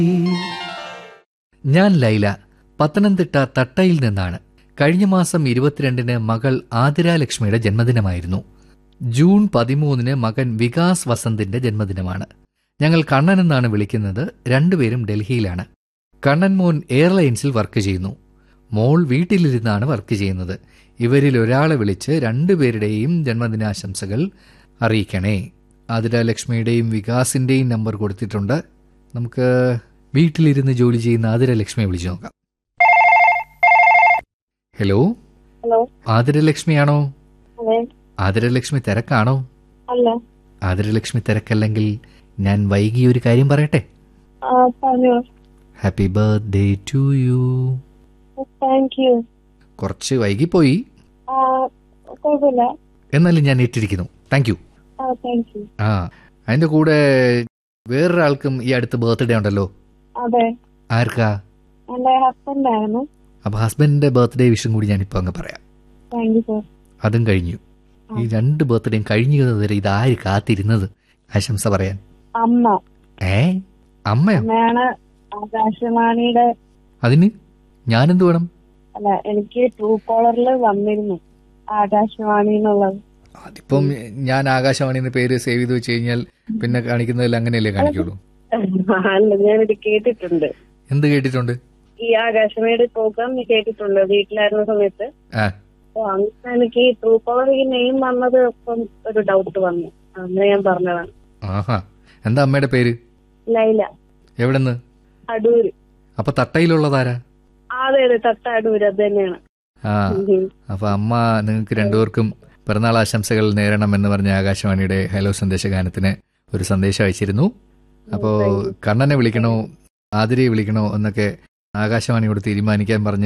ഞാൻ ലൈല പത്തനംതിട്ട തട്ടയിൽ നിന്നാണ് കഴിഞ്ഞ മാസം ഇരുപത്തിരണ്ടിന് മകൾ ആതിരാലക്ഷ്മിയുടെ ജന്മദിനമായിരുന്നു ജൂൺ പതിമൂന്നിന് മകൻ വികാസ് വസന്തിന്റെ ജന്മദിനമാണ് ഞങ്ങൾ കണ്ണൻ എന്നാണ് വിളിക്കുന്നത് രണ്ടുപേരും ഡൽഹിയിലാണ് കണ്ണൻ മോൻ എയർലൈൻസിൽ വർക്ക് ചെയ്യുന്നു മോൾ വീട്ടിലിരുന്നാണ് വർക്ക് ചെയ്യുന്നത് ഇവരിൽ ഒരാളെ വിളിച്ച് രണ്ടുപേരുടെയും ജന്മദിനാശംസകൾ അറിയിക്കണേ ആതിരാലക്ഷ്മിയുടെയും വികാസിന്റെയും നമ്പർ കൊടുത്തിട്ടുണ്ട് നമുക്ക് വീട്ടിലിരുന്ന് ജോലി ചെയ്യുന്ന ആതിരലക്ഷ്മിയെ വിളിച്ചു നോക്കാം ഹലോ ഹലോ ആതിരലക്ഷ്മിയാണോ അതെ ആതിരലക്ഷ്മി തിരക്കാണോ അല്ല ആതിരലക്ഷ്മി തിരക്കല്ലെങ്കിൽ ഞാൻ വൈകി ഒരു കാര്യം പറയട്ടെ ആ പറഞ്ഞോ happy birthday to you thank you കുറച്ച് വൈകിപ്പോയി ആ കുഴപ്പമില്ല എന്നാലും ഞാൻ ഏറ്റിരിക്കുന്നു താങ്ക് യു ആ താങ്ക് യു ആ അതിന്റെ കൂടെ വേറൊരാൾക്കും ഈ അടുത്ത് ബർത്ത്ഡേ ഉണ്ടല്ലോ അതെ ആർക്കാ എന്റെ ഹസ്ബൻഡ് ആയിരുന്നു അപ്പൊ ഹസ്ബൻഡിന്റെ ബർത്ത്ഡേ വിഷും കൂടി ഞാനിപ്പോ അങ്ങ് പറയാം താങ്ക് യു സർ അതും കഴിഞ്ഞു ഈ രണ്ട് ബർത്ത്ഡേയും കഴിഞ്ഞത് വരെ ഇത് ആര് കാത്തിരുന്നത് ആശംസ പറയാൻ അമ്മ ഏ അമ്മയോ അമ്മയാണ് ആകാശവാണിയുടെ അതിന് ഞാനെന്ത് വേണം അല്ല എനിക്ക് ട്രൂ കോളറിൽ വന്നിരുന്നു ആകാശവാണി എന്നുള്ളത് അതിപ്പം ഞാൻ ആകാശവാണിന്ന് പേര് സേവ് ചെയ്ത് വെച്ച് കഴിഞ്ഞാൽ പിന്നെ കാണിക്കുന്നതിൽ അങ്ങനെയല്ലേ കാണിക്കുള്ളൂ അല്ല ഞാനിത് കേട്ടിട്ടുണ്ട് എന്ത് കേട്ടിട്ടുണ്ട് ഈ ആകാശവാണിയുടെ പ്രോഗ്രാം കേട്ടിട്ടുണ്ട് വീട്ടിലായിരുന്ന സമയത്ത് ആ അപ്പൊ അങ്ങനെ എനിക്ക് ഈ ട്രൂ കോളർ ഈ നെയിം വന്നത് ഇപ്പം ഒരു ഡൗട്ട് വന്നു അങ്ങനെ ഞാൻ പറഞ്ഞതാണ് ആഹാ എന്താ അമ്മയുടെ പേര് ലൈല എവിടെന്ന് അടൂര് അപ്പൊ തട്ടയിലുള്ളതാരാ അതെ അതെ തട്ട അടൂര് അത് തന്നെയാണ് ആ ഉം. അപ്പൊ അമ്മ നിങ്ങൾക്ക് രണ്ടുപേർക്കും പിറന്നാൾ ആശംസകൾ നേരണം എന്ന് പറഞ്ഞ ആകാശവാണിയുടെ ഹലോ സന്ദേശഗാനത്തിന് ഒരു സന്ദേശം അയച്ചിരുന്നു അപ്പോ കണ്ണനെ വിളിക്കണോ ആതിരയെ വിളിക്കണോ എന്നൊക്കെ ആകാശവാണിയോട് തീരുമാനിക്കാൻ പറഞ്ഞ്